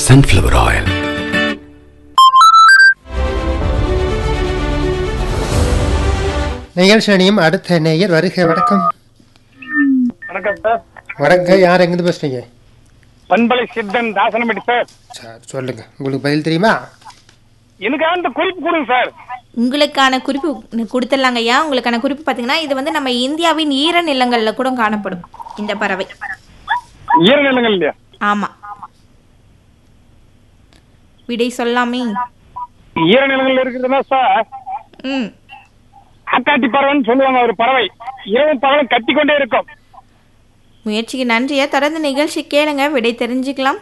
sunflower oil. நிகழ்ச்சியணியும் அடுத்த நேயர் வருக வணக்கம் வணக்கம் சார் வணக்கம் யார் எங்கிருந்து பேசுறீங்க பண்பலை சித்தன் தாசனமேடி சார் சார் சொல்லுங்க உங்களுக்கு பதில் தெரியுமா எனக்கு அந்த குறிப்பு கொடுங்க சார் உங்களுக்கான குறிப்பு கொடுத்துடலாங்க ஐயா உங்களுக்கான குறிப்பு பார்த்தீங்கன்னா இது வந்து நம்ம இந்தியாவின் ஈர நிலங்களில் கூட காணப்படும் இந்த பறவை ஈரநிலங்கள் இல்லையா ஆமாம் விடை சொல்லாமே ஈரநிலங்கள் இருக்குதுன்னா சார் ம் ஆக்காட்டி பறவைன்னு சொல்லுவாங்க ஒரு பறவை இரவு பகலும் கட்டிக்கொண்டே இருக்கும் முயற்சிக்கு நன்றியா தொடர்ந்து நிகழ்ச்சி கேளுங்க விடை தெரிஞ்சுக்கலாம்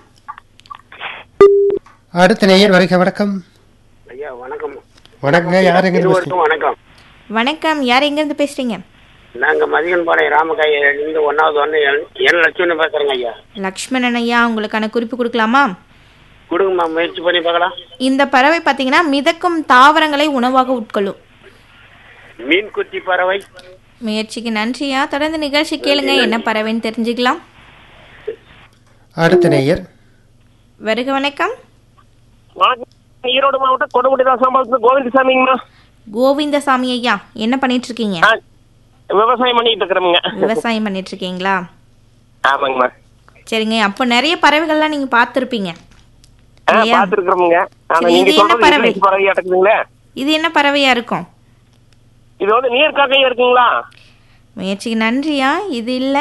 அடுத்த நேயர் வருக வணக்கம் ஐயா வணக்கம் வணக்கங்க யார் எங்கிருந்து பேசுறீங்க இருவருக்கும் வணக்கம் வணக்கம் யார் எங்கேருந்து பேசுறீங்க நாங்க மதியன்பாளையம் ராமகாயிலிருந்து ஒன்னாவது ஒன்று என் லட்சுமி பேசுறேங்க ஐயா லக்ஷ்மணன் ஐயா உங்களுக்கான குறிப்பு கொடுக்கலாமா கொடுங்கம்மா முயற்சி பண்ணி பார்க்கலாம் இந்த பறவை பார்த்தீங்கன்னா மிதக்கும் தாவரங்களை உணவாக உட்கொள்ளும் மீன் குத்தி பறவை முயற்சிக்கு நன்றியா தொடர்ந்து நிகழ்ச்சி கேளுங்க என்ன பறவைன்னு தெரிஞ்சுக்கலாம் அடுத்த நேயர் வருக வணக்கம் ஈரோடு மாவட்டம் கொடுமுடி தாசாம்பாளத்துல கோவிந்தசாமிங்கம்மா கோவிந்தசாமி ஐயா என்ன பண்ணிட்டு இருக்கீங்க ஆ, விவசாயம் பண்ணிட்டு இருக்கிறோமுங்க விவசாயம் பண்ணிட்டு இருக்கீங்களா ஆமாங்கம்மா சரிங்க அப்போ நிறைய பறவைகள்லாம் நீங்க பார்த்துருப்பீங்க ஆ இல்லையா? பாத்துருக்கிறோமுங்க ஆனா சரி, நீங்க இது என்ன சொல்றது பறவை? இங்கிலீஷ் பறவை அடக்குதுங்களே இது என்ன பறவையா இருக்கும் இது வந்து நீர் காக்கையா இருக்குங்களா முயற்சிக்கு நன்றியா இது இல்ல